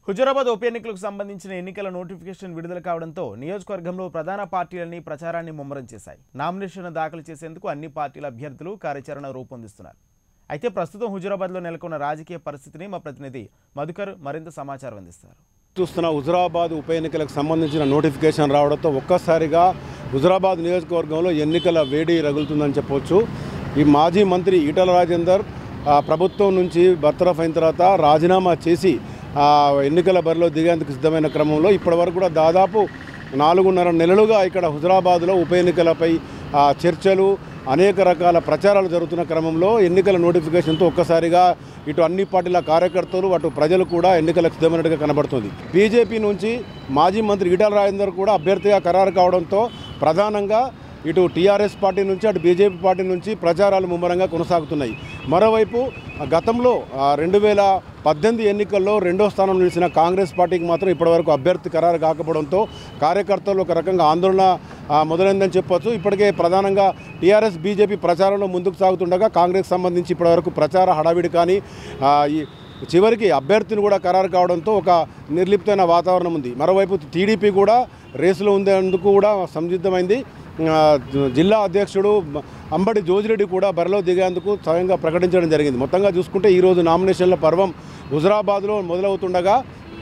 హుజరాబాద్ ఉప ఎన్నికలకు సంబంధించిన ఎన్నికల నోటిఫికేషన్ విడుదల కావడంతో నియోజకవర్గంలో ప్రధాన పార్టీలన్నీ ప్రచారాన్ని ముమ్మరం చేశాయి నామినేషన్ దాఖలు చేసేందుకు అన్ని పార్టీల అభ్యర్థులు కార్యాచరణ రూపొందిస్తున్నారు అయితే ప్రస్తుతం హుజరాబాద్లో నెలకొన్న రాజకీయ పరిస్థితిని మా ప్రతినిధి మధుకర్ మరింత సమాచారం అందిస్తారు చూస్తున్న హుజరాబాద్ ఉప ఎన్నికలకు సంబంధించిన నోటిఫికేషన్ రావడంతో ఒక్కసారిగా హుజరాబాద్ నియోజకవర్గంలో ఎన్నికల వేడి రగులుతుందని చెప్పొచ్చు ఈ మాజీ మంత్రి ఈటల రాజేందర్ ఆ, ప్రభుత్వం నుంచి బర్తరఫ్ అయిన తర్వాత రాజీనామా చేసి ఆ, ఎన్నికల బరిలో దిగేందుకు సిద్ధమైన క్రమంలో ఇప్పటివరకు కూడా దాదాపు నాలుగున్నర నెలలుగా ఇక్కడ హుజరాబాద్లో ఉప ఎన్నికలపై ఆ, చర్చలు అనేక రకాల ప్రచారాలు జరుగుతున్న క్రమంలో ఎన్నికల నోటిఫికేషన్తో ఒక్కసారిగా ఇటు అన్ని పార్టీల కార్యకర్తలు అటు ప్రజలు కూడా ఎన్నికలకు సిద్ధమైనట్టుగా కనబడుతుంది బీజేపీ నుంచి మాజీ మంత్రి ఈటల రాజేందర్ కూడా అభ్యర్థిగా ఖరారు కావడంతో ప్రధానంగా ఇటు టీఆర్ఎస్ పార్టీ నుంచి అటు బీజేపీ పార్టీ నుంచి ప్రచారాలు ముమ్మరంగా కొనసాగుతున్నాయి మరోవైపు ఆ, గతంలో రెండు వేల పద్దెనిమిది ఎన్నికల్లో రెండో స్థానం నిలిచిన కాంగ్రెస్ పార్టీకి మాత్రం ఇప్పటివరకు అభ్యర్థి ఖరారు కాకపోవడంతో కార్యకర్తలు ఒక రకంగా ఆందోళన ఆ, మొదలైందని చెప్పొచ్చు ఇప్పటికే ప్రధానంగా టీఆర్ఎస్ బీజేపీ ప్రచారంలో ముందుకు సాగుతుండగా కాంగ్రెస్ సంబంధించి ఇప్పటివరకు ప్రచార హడావిడి కానీ ఆ, ఈ చివరికి అభ్యర్థిని కూడా ఖరారు కావడంతో ఒక నిర్లిప్తమైన వాతావరణం ఉంది మరోవైపు టీడీపీ కూడా రేసులో ఉండేందుకు కూడా సంసిద్ధమైంది ఆ, జిల్లా అధ్యక్షుడు అంబటి జోజిరెడ్డి కూడా బరిలో దిగేందుకు స్వయంగా ప్రకటించడం జరిగింది మొత్తంగా చూసుకుంటే ఈరోజు నామినేషన్ల పర్వం హుజరాబాద్లో మొదలవుతుండగా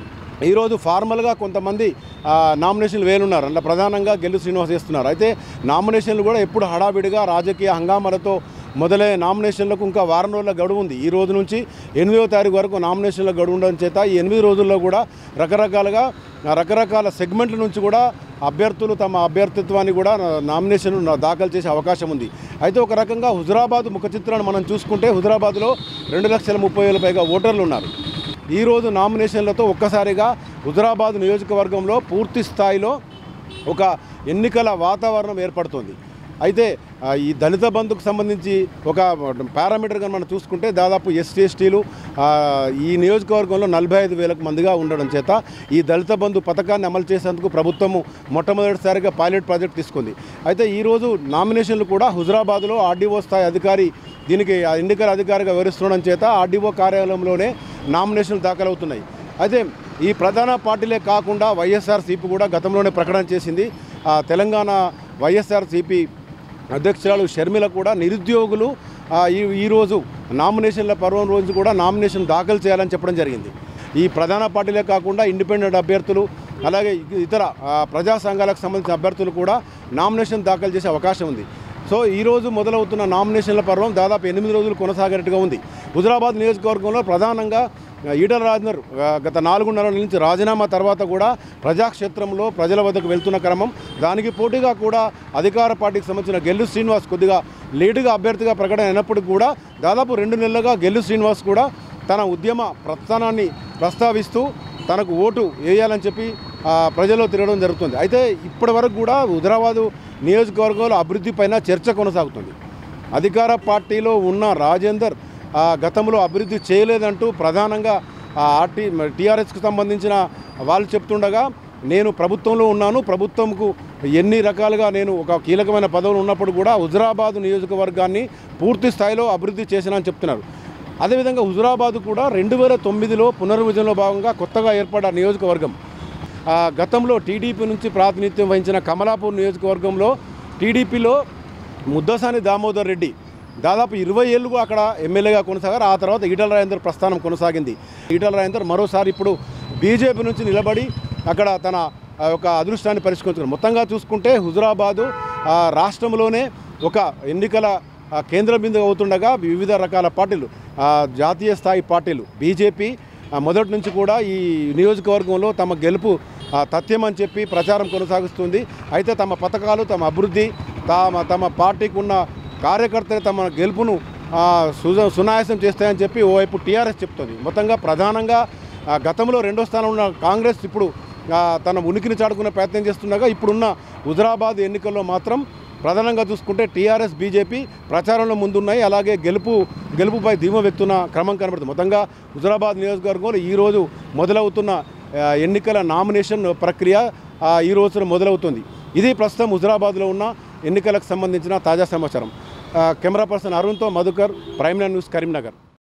ఈరోజు ఫార్మల్గా కొంతమంది ఆ, నామినేషన్లు వేలున్నారు అందులో ప్రధానంగా గెల్లు శ్రీనివాస్ చేస్తున్నారు అయితే నామినేషన్లు కూడా ఎప్పుడు హడావిడిగా రాజకీయ హంగామాలతో మొదలైన నామినేషన్లకు ఇంకా వారం రోజుల గడువు ఉంది ఈ రోజు నుంచి ఎనిమిదవ తారీఖు వరకు నామినేషన్ల గడువు ఉండడం చేత ఈ ఎనిమిది రోజుల్లో కూడా రకరకాలుగా ఆ, రకరకాల సెగ్మెంట్ల నుంచి కూడా అభ్యర్థులు తమ అభ్యర్థిత్వాన్ని కూడా నామినేషన్ దాఖలు చేసే అవకాశం ఉంది అయితే ఒక రకంగా హుజరాబాద్ ముఖ చిత్రాన్ని మనం చూసుకుంటే హుజరాబాద్లో రెండు లక్షల ముప్పై వేల పైగా ఓటర్లు ఉన్నారు ఈరోజు నామినేషన్లతో ఒక్కసారిగా హుజరాబాద్ నియోజకవర్గంలో పూర్తి స్థాయిలో ఒక ఎన్నికల వాతావరణం ఏర్పడుతుంది అయితే ఆ, ఈ దళిత బంధుకు సంబంధించి ఒక పారామీటర్గా మనం చూసుకుంటే దాదాపు ఎస్టీ ఎస్టీలు ఈ నియోజకవర్గంలో నలభై ఐదు వేలకు మందిగా ఉండడం చేత ఈ దళిత బంధు పథకాన్ని అమలు చేసేందుకు ప్రభుత్వము మొట్టమొదటిసారిగా పైలట్ ప్రాజెక్ట్ తీసుకుంది అయితే ఈరోజు నామినేషన్లు కూడా హుజరాబాద్లో ఆర్డీఓ స్థాయి అధికారి దీనికి ఆ ఎన్నికల అధికారిగా వివరిస్తుండడం చేత ఆర్డీఓ కార్యాలయంలోనే నామినేషన్లు దాఖలవుతున్నాయి అయితే ఈ ప్రధాన పార్టీలే కాకుండా వైఎస్ఆర్సీపీ కూడా గతంలోనే ప్రకటన చేసింది ఆ, తెలంగాణ వైఎస్ఆర్సీపీ అధ్యక్షురాలు షర్మిల కూడా నిరుద్యోగులు ఆ, ఈ ఈరోజు నామినేషన్ల పర్వం రోజు కూడా నామినేషన్ దాఖలు చేయాలని చెప్పడం జరిగింది ఈ ప్రధాన పార్టీలే కాకుండా ఇండిపెండెంట్ అభ్యర్థులు అలాగే ఇ- ఇతర ఆ, ప్రజా సంఘాలకు సంబంధించిన అభ్యర్థులు కూడా నామినేషన్ దాఖలు చేసే అవకాశం ఉంది సో ఈ రోజు మొదలవుతున్న నామినేషన్ల పర్వం దాదాపు ఎనిమిది రోజులు కొనసాగేట్టుగా ఉంది హుజరాబాద్ నియోజకవర్గంలో ప్రధానంగా ఆ, ఈటల రాజేందర్ ఆ, గత నాలుగున్నర నుంచి రాజీనామా తర్వాత కూడా ప్రజాక్షేత్రంలో ప్రజల వద్దకు వెళ్తున్న క్రమం దానికి పోటీగా కూడా అధికార పార్టీకి సంబంధించిన గెల్లు శ్రీనివాస్ కొద్దిగా లేటుగా అభ్యర్థిగా ప్రకటన అయినప్పటికీ కూడా దాదాపు రెండు నెలలుగా గెల్లు శ్రీనివాస్ కూడా తన ఉద్యమ ప్రస్థానాన్ని ప్రస్తావిస్తూ తనకు ఓటు వేయాలని చెప్పి ఆ, ప్రజల్లో తిరగడం జరుగుతుంది అయితే ఇప్పటి వరకు కూడా హుజరాబాదు నియోజకవర్గంలో అభివృద్ధి పైన చర్చ కొనసాగుతుంది అధికార పార్టీలో ఉన్న రాజేందర్ ఆ, గతంలో అభివృద్ధి చేయలేదంటూ ప్రధానంగా ఆ ఆర్టీ టీఆర్ఎస్కు సంబంధించిన వాళ్ళు చెప్తుండగా నేను ప్రభుత్వంలో ఉన్నాను ప్రభుత్వంకు ఎన్ని రకాలుగా నేను ఒక కీలకమైన పదవులు ఉన్నప్పుడు కూడా హుజరాబాద్ నియోజకవర్గాన్ని పూర్తి స్థాయిలో అభివృద్ధి చేసినా చెప్తున్నారు అదేవిధంగా హుజురాబాద్ కూడా రెండు వేల తొమ్మిదిలో పునర్విభజనలో భాగంగా కొత్తగా ఏర్పడ్డ నియోజకవర్గం ఆ, గతంలో టీడీపీ నుంచి ప్రాతినిధ్యం వహించిన కమలాపూర్ నియోజకవర్గంలో టీడీపీలో ముద్దసాని దామోదర్ రెడ్డి దాదాపు ఇరవై ఏళ్ళుగా అక్కడ ఎమ్మెల్యేగా కొనసాగారు ఆ తర్వాత ఈటల రాజేందర్ ప్రస్థానం కొనసాగింది ఈటల రాజేందర్ మరోసారి ఇప్పుడు బీజేపీ నుంచి నిలబడి అక్కడ తన ఆ, యొక్క అదృష్టాన్ని పరిష్కరించుకున్నారు మొత్తంగా చూసుకుంటే హుజురాబాదు ఆ, రాష్ట్రంలోనే ఒక ఎన్నికల ఆ, కేంద్ర బిందువు అవుతుండగా వివిధ రకాల పార్టీలు ఆ, జాతీయ స్థాయి పార్టీలు బీజేపీ ఆ, మొదటి నుంచి కూడా ఈ నియోజకవర్గంలో తమ గెలుపు ఆ, తథ్యం అని చెప్పి ప్రచారం కొనసాగిస్తుంది అయితే తమ పథకాలు తమ అభివృద్ధి తమ తమ పార్టీకి ఉన్న కార్యకర్తలు తమ గెలుపును ఆ, సుజ సునాయాసం చేస్తాయని చెప్పి ఓవైపు టీఆర్ఎస్ చెప్తుంది మొత్తంగా ప్రధానంగా ఆ, గతంలో రెండో స్థానంలో ఉన్న కాంగ్రెస్ ఇప్పుడు ఆ, తన ఉనికిని చాటుకునే ప్రయత్నం చేస్తుండగా ఇప్పుడున్న హుజరాబాద్ ఎన్నికల్లో మాత్రం ప్రధానంగా చూసుకుంటే టీఆర్ఎస్ బీజేపీ ప్రచారంలో ముందున్నాయి అలాగే గెలుపు గెలుపుపై ధీమా వ్యక్తున్న క్రమం కనబడుతుంది మొత్తంగా హుజరాబాద్ నియోజకవర్గంలో ఈ రోజు మొదలవుతున్న ఆ, ఎన్నికల నామినేషన్ ప్రక్రియ ఆ, ఈ రోజున మొదలవుతుంది ఇది ప్రస్తుతం హుజరాబాద్లో ఉన్న ఎన్నికలకు సంబంధించిన తాజా సమాచారం ఆ, కెమెరా పర్సన్ అరుణ్తో Madhukar Prime Line News Karimnagar